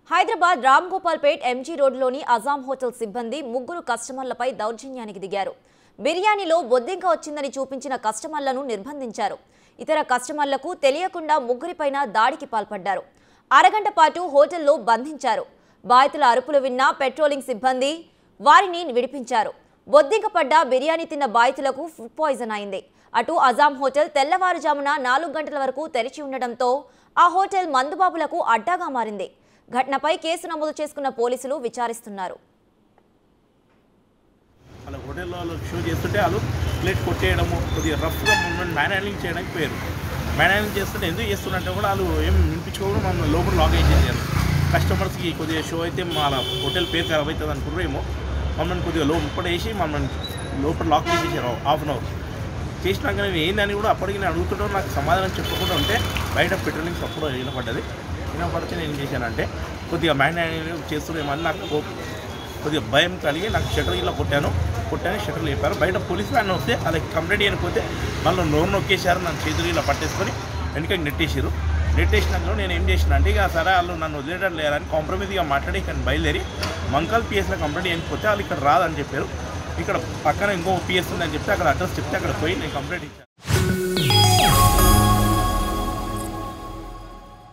Hyderabad Ram Gopalpet MG రోడ్లోని అజాం hotel సిబ్బంది ముగ్గురు కస్టమర్లపై దౌర్జన్యానికి దిగారు బిర్యానీలో బొద్దింక వచ్చిందని చూపించిన కస్టమర్లను నిర్బంధించారు ఇతర కస్టమర్లకు తెలియకుండా ముగ్గురిపైన దాడికి పాల్పడ్డారు అరగంట పాటు హోటల్లో బంధించారు బాధితుల అరుపులు విన్న పెట్రోలింగ్ సిబ్బంది వారిని విడిపించారు బొద్దింక పడ్డ బిర్యానీ తిన్న బాధితులకు ఫుడ్ పాయిజన్ అయింది అటు అజాం హోటల్ తెల్లవారుజామున నాలుగు గంటల వరకు తెరిచి ఉండడంతో ఆ హోటల్ మందుబాబులకు అడ్డాగా మారింది ఘటనపై కేసు నమోదు చేసుకున్న పోలీసులు విచారిస్తున్నారు వాళ్ళ హోటల్లో వాళ్ళు షో చేస్తుంటే వాళ్ళు ప్లేట్ కొట్టేయడము కొద్దిగా రఫ్గా మమ్మల్ని మ్యాన్ హ్యాండ్లింగ్ చేయడానికి పోయారు మ్యాన్ హ్యాండ్లింగ్ చేస్తుంటే ఎందుకు చేస్తున్నట్టే కూడా వాళ్ళు ఏం వినిపించుకోకుండా మమ్మల్ని లోపల లాక్ చేసేసారు కస్టమర్స్కి కొద్దిగా షో అయితే మా హోటల్ పేరు ఖరాబ్ అవుతుంది అనుకున్నారేమో మమ్మల్ని కొద్దిగా లోపల వేసి మమ్మల్ని లోపల లాక్ చేసేసారు హాఫ్ అన్ అవర్ చేసినాక నేను ఏందని కూడా అప్పటికి నేను అడుగుతుంటే నాకు సమాధానం చెప్పకుండా ఉంటే బయట పెట్రోలింగ్ అప్పుడు వినపడ్డది వినపడితే నేను ఏం చేశానంటే కొద్దిగా మ్యాన్ హ్యాండ్లింగ్ చేస్తున్నామని నాకు కోపం కొద్దిగా భయం కలిగి నాకు షటర్ ఇలా కొట్టాను కొట్టాను షటర్లు చెప్పారు బయట పోలీస్ వ్యాన్ వస్తే వాళ్ళకి కంప్లైంట్ చేయకపోతే మళ్ళీ నోరు నొక్కేశారు నన్ను చేతులు ఇలా పట్టేసుకొని వెనకకి నెట్టేసారు నెట్టేసినాక నేను ఏం చేసిన అంటే ఇక సరే వాళ్ళు నన్ను వదిలేయడం లేరని కాంప్రమైజ్గా మాట్లాడి ఇక్కడ బయలుదేరి మంకాల్ పిఎస్లో కంప్లైంట్ చేయకపోతే వాళ్ళు ఇక్కడ రాదని చెప్పారు ఇక్కడ పక్కన ఇంకో పిఎస్ ఉందని చెప్తే అక్కడ అడ్రస్ చెప్తే అక్కడ పోయి నేను కంప్లైంట్ ఇచ్చాను